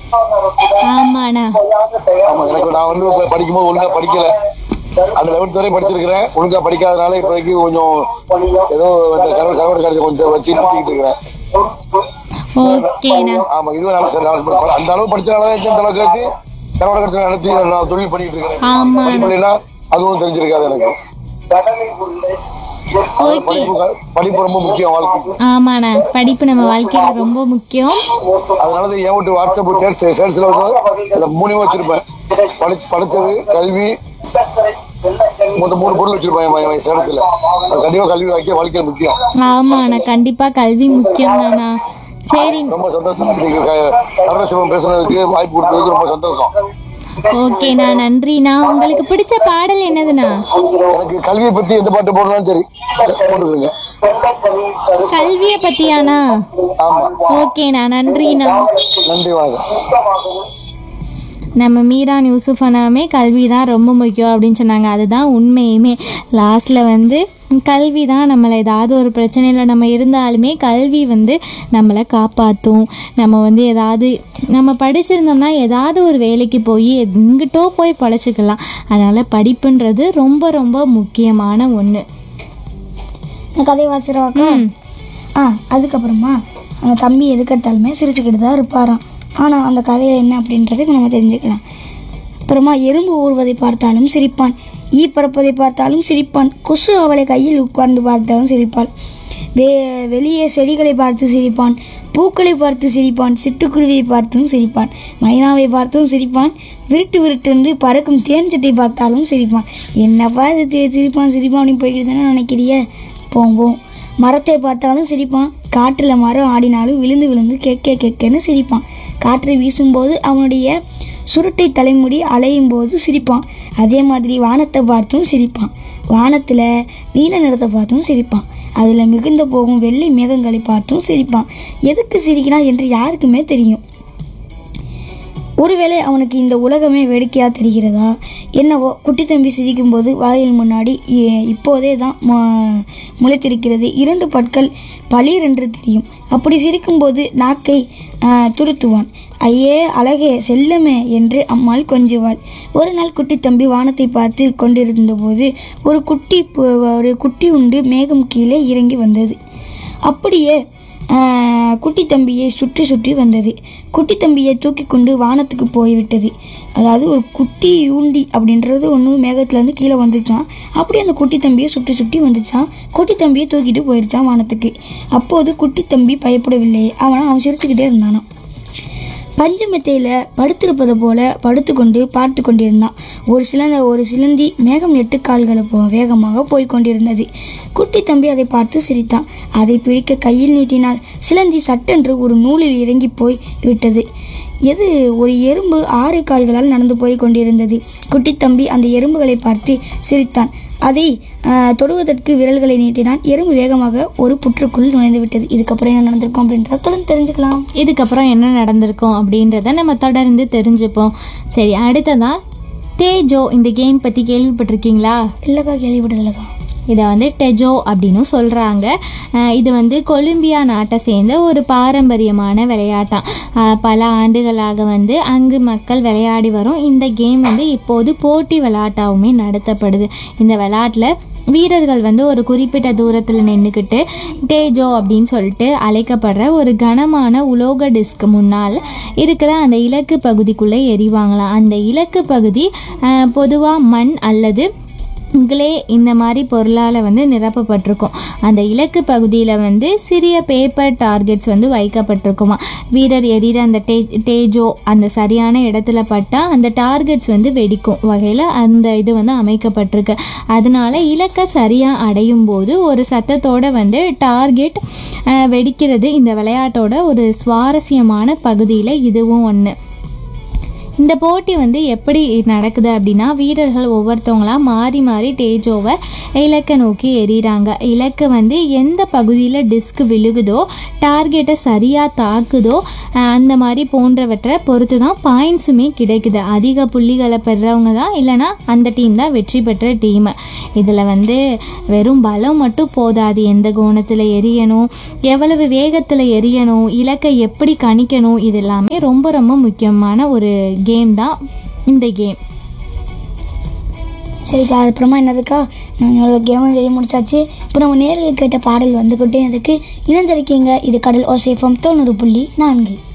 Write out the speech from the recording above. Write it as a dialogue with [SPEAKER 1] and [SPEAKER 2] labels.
[SPEAKER 1] ஆமாண்ணா
[SPEAKER 2] ஆமா எனக்கு நான் வந்து இப்ப படிக்கும்போது ஒழுங்கா படிக்கல அந்த லெவன்த் வரையும் படிச்சிருக்கிறேன் ஒழுங்கா படிக்காதனால இப்போதைக்கு கொஞ்சம் ஏதோ இந்த கரவ கரவட காலத்தை கொஞ்சம் வச்சு நடத்திக்கிட்டு இருக்கிறேன்
[SPEAKER 1] ஓகேண்ணா
[SPEAKER 2] ஆமா இதுவும் நல்லா சரி நல்லா படி- அந்த அளவு படிச்சனால தான் இந்த அளவுக்கு வச்சு கரவட காலத்தை நடத்தி நான் தொழில் பண்ணிட்டு இருக்கிறேன்
[SPEAKER 1] ஆமாண்ணா
[SPEAKER 2] படிப்புலாம் அதுவும் தெரிஞ்சிருக்காது எனக்கு அது
[SPEAKER 1] ஓகே
[SPEAKER 2] படிப்பு படிப்பு ரொம்ப முக்கியம் வாழ்க்கை
[SPEAKER 1] ஆமாண்ணா படிப்பு நம்ம வாழ்க்கையில ரொம்ப முக்கியம்
[SPEAKER 2] அதனால தான் என் வீட்டு வாட்ஸ்அப் சேல்ஸ் சேல்ஸ்ல வந்து அந்த மூணு வச்சிருப்பேன் படி படிச்சது கல்வி மொத்தம் மூணு பொருள் வச்சிருப்பேன் என் என் சேலத்துல அது கண்டிப்பா கல்வி வாக்கிய வாழ்க்கை முக்கியம்
[SPEAKER 1] ஆமாண்ணா கண்டிப்பா கல்வி முக்கியம் தானா சரி
[SPEAKER 2] ரொம்ப சந்தோஷம் நீங்க கருணாசிவம் பேசுனதுக்கு வாய்ப்பு கொடுத்ததுக்கு ரொம்ப சந்தோஷம்
[SPEAKER 1] ஓகேண்ணா நன்றிண்ணா உங்களுக்கு பிடிச்ச பாடல் என்னதுண்ணா
[SPEAKER 2] எனக்கு கல்வியை பத்தி எந்த பாட்டு போடலாம் சரி போட்டுருங்க
[SPEAKER 1] கல்வியை பத்தியாண்ணா
[SPEAKER 2] ஆமா
[SPEAKER 1] ஓகேண்ணா நன்றிண்ணா
[SPEAKER 2] நன்றி வாங்க
[SPEAKER 1] நம்ம மீரான் யூசுஃப் அண்ணாமே கல்வி தான் ரொம்ப முக்கியம் அப்படின்னு சொன்னாங்க அதுதான் உண்மையுமே லாஸ்ட்டில் வந்து கல்வி தான் நம்மளை ஏதாவது ஒரு பிரச்சனையில் நம்ம இருந்தாலுமே கல்வி வந்து நம்மளை காப்பாற்றும் நம்ம வந்து ஏதாவது நம்ம படிச்சிருந்தோம்னா ஏதாவது ஒரு வேலைக்கு போய் எங்கிட்டோ போய் பழச்சிக்கலாம் அதனால் படிப்புன்றது ரொம்ப ரொம்ப முக்கியமான ஒன்று
[SPEAKER 3] நான் கதையை வாசிடுவாக்கா ஆ அதுக்கப்புறமா அந்த தம்பி எதுக்கு எடுத்தாலுமே சிரிச்சுக்கிட்டு தான் இருப்பாராம் ஆனால் அந்த கதையில் என்ன அப்படின்றதை இப்ப நம்ம தெரிஞ்சுக்கலாம் அப்புறமா எறும்பு ஊறுவதை பார்த்தாலும் சிரிப்பான் ஈ பறப்பதை பார்த்தாலும் சிரிப்பான் கொசு அவளை கையில் உட்கார்ந்து பார்த்தாலும் சிரிப்பாள் வே வெளியே செடிகளை பார்த்து சிரிப்பான் பூக்களை பார்த்து சிரிப்பான் சிட்டுக்குருவியை பார்த்தும் சிரிப்பான் மைனாவை பார்த்தும் சிரிப்பான் விருட்டு விருட்டு பறக்கும் தேன் சட்டை பார்த்தாலும் சிரிப்பான் என்னப்பா இது தி- சிரிப்பான் சிரிப்பான் அப்படின்னு போய்கிட்டு தானே நினைக்கிறிய போம் போம் மரத்தை பார்த்தாலும் சிரிப்பான் காற்றில் மரம் ஆடினாலும் விழுந்து விழுந்து கேட்க கேட்கன்னு சிரிப்பான் காற்றை வீசும்போது அவனுடைய சுருட்டை தலைமுடி அலையும் போது சிரிப்பான் அதே மாதிரி வானத்தை பார்த்தும் சிரிப்பான் வானத்தில் நீல நிறத்தை பார்த்தும் சிரிப்பான் அதில் மிகுந்த போகும் வெள்ளை மேகங்களை பார்த்தும் சிரிப்பான் எதுக்கு சிரிக்கிறான் என்று யாருக்குமே தெரியும் ஒருவேளை அவனுக்கு இந்த உலகமே வேடிக்கையாக தெரிகிறதா என்னவோ குட்டி தம்பி சிரிக்கும்போது வாயில் முன்னாடி இ- இப்போதே தான் மு- முளைத்திருக்கிறது இரண்டு பற்கள் பளீர் என்று தெரியும் அப்படி சிரிக்கும்போது நாக்கை ஆ, துருத்துவான் ஐயே அழகே செல்லமே என்று அம்மாள் கொஞ்சுவாள் ஒரு நாள் குட்டி தம்பி வானத்தை பார்த்து கொண்டிருந்தபோது ஒரு குட்டி பு- ஒரு குட்டி உண்டு மேகம் கீழே இறங்கி வந்தது அப்படியே ஆஹ், குட்டி தம்பியை சுற்றி சுற்றி வந்தது குட்டி தம்பியை தூக்கி கொண்டு வானத்துக்கு போய்விட்டது அதாவது ஒரு குட்டி யூண்டி அப்படின்றது ஒன்று மேகத்துலேருந்து கீழே வந்துச்சான் அப்படியே அந்த குட்டி தம்பியை சுற்றி சுற்றி வந்துச்சான் குட்டி தம்பியை தூக்கிட்டு போயிடுச்சான் வானத்துக்கு அப்போது குட்டி தம்பி பயப்படவில்லை அவன் அவன் சிரிச்சுக்கிட்டே இருந்தானாம் பஞ்சமெத்தையில் படுத்திருப்பது போல படுத்துக்கொண்டு பார்த்து கொண்டிருந்தான் ஒரு சிலந்த ஒரு சிலந்தி மேகம் எட்டு கால்களை போ வேகமாக போய் கொண்டிருந்தது குட்டி தம்பி அதை பார்த்து சிரித்தான் அதை பிடிக்க கையில் நீட்டினாள் சிலந்தி சட்டென்று ஒரு நூலில் இறங்கி போய் விட்டது எது ஒரு எறும்பு ஆறு கால்களால் நடந்து போய் கொண்டிருந்தது குட்டி தம்பி அந்த எறும்புகளை பார்த்து சிரித்தான் அதை ஆஹ், தொடுவதற்கு விரல்களை நீட்டினான் எறும்பு வேகமாக ஒரு புற்றுக்குள் நுழைந்து விட்டது இதுக்கப்புறம் என்ன நடந்திருக்கும் அப்படின்றத தொடர்ந்து தெரிஞ்சுக்கலாம்
[SPEAKER 1] இதுக்கப்புறம் என்ன நடந்திருக்கும் அப்படின்றத நம்ம தொடர்ந்து தெரிஞ்சுப்போம் சரி அடுத்ததா தேஜோ இந்த கேம் பற்றி கேள்விப்பட்டிருக்கீங்களா
[SPEAKER 3] இல்லைக்கா கேள்விப்பட்டதில்லக்கா
[SPEAKER 1] இதை வந்து டெஜோ அப்படின்னு சொல்கிறாங்க இது வந்து கொலம்பியா நாட்டை சேர்ந்த ஒரு பாரம்பரியமான விளையாட்டாம் அஹ் பல ஆண்டுகளாக வந்து அங்கு மக்கள் விளையாடி வரும் இந்த கேம் வந்து இப்போது போட்டி விளையாட்டாகவுமே நடத்தப்படுது இந்த விளையாட்டில் வீரர்கள் வந்து ஒரு குறிப்பிட்ட தூரத்தில் நின்றுக்கிட்டு டேஜோ அப்படின்னு சொல்லிட்டு அழைக்கப்படுற ஒரு கனமான உலோக டிஸ்க் முன்னால் இருக்கிற அந்த இலக்கு பகுதிக்குள்ளே எறிவாங்களாம் அந்த இலக்கு பகுதி பொதுவாக மண் அல்லது கிளே இந்த மாதிரி பொருளால் வந்து நிரப்பப்பட்டிருக்கும் அந்த இலக்கு பகுதியில் வந்து சிறிய பேப்பர் டார்கெட்ஸ் வந்து வைக்கப்பட்டிருக்குமா வீரர் எறிகிற அந்த டே டேஜோ அந்த சரியான இடத்துல பட்டால் அந்த டார்கெட்ஸ் வந்து வெடிக்கும் வகையில் அந்த இது வந்து அமைக்கப்பட்டிருக்கு அதனால இலக்கை சரியாக அடையும் போது ஒரு சத்தத்தோட வந்து டார்கெட் வெடிக்கிறது இந்த விளையாட்டோட ஒரு சுவாரஸ்யமான பகுதியில் இதுவும் ஒன்று இந்த போட்டி வந்து எப்படி நடக்குது அப்படின்னா வீரர்கள் ஒவ்வொருத்தவங்களா மாறி மாறி டேஜோவை இலக்கை நோக்கி எறிகிறாங்க இலக்கு வந்து எந்த பகுதியில் டிஸ்க் விழுகுதோ டார்கெட்டை சரியாக தாக்குதோ அஹ் அந்த மாதிரி போன்றவற்றை பொறுத்து தான் பாயிண்ட்ஸுமே கிடைக்குது அதிக புள்ளிகளை பெறுறவங்க தான் இல்லைனா அந்த டீம் தான் வெற்றி பெற்ற டீம் இதில் வந்து வெறும் பலம் மட்டும் போதாது எந்த கோணத்தில் எரியணும் எவ்வளவு வேகத்தில் எரியணும் இலக்கை எப்படி கணிக்கணும் இது எல்லாமே ரொம்ப ரொம்ப முக்கியமான ஒரு கேம் தான் இந்த கேம்
[SPEAKER 3] சரிக்கா அதுக்கப்புறமா என்னதுக்கா நாங்கள் கேமும் சொல்லி முடிச்சாச்சு இப்போ நம்ம நேரில் கேட்ட பாடல் வந்துக்கிட்டே அதுக்கு இணைஞ்சிருக்கீங்க இது கடல் ஓசேஃபம் தொண்ணூறு புள்ளி நான்கு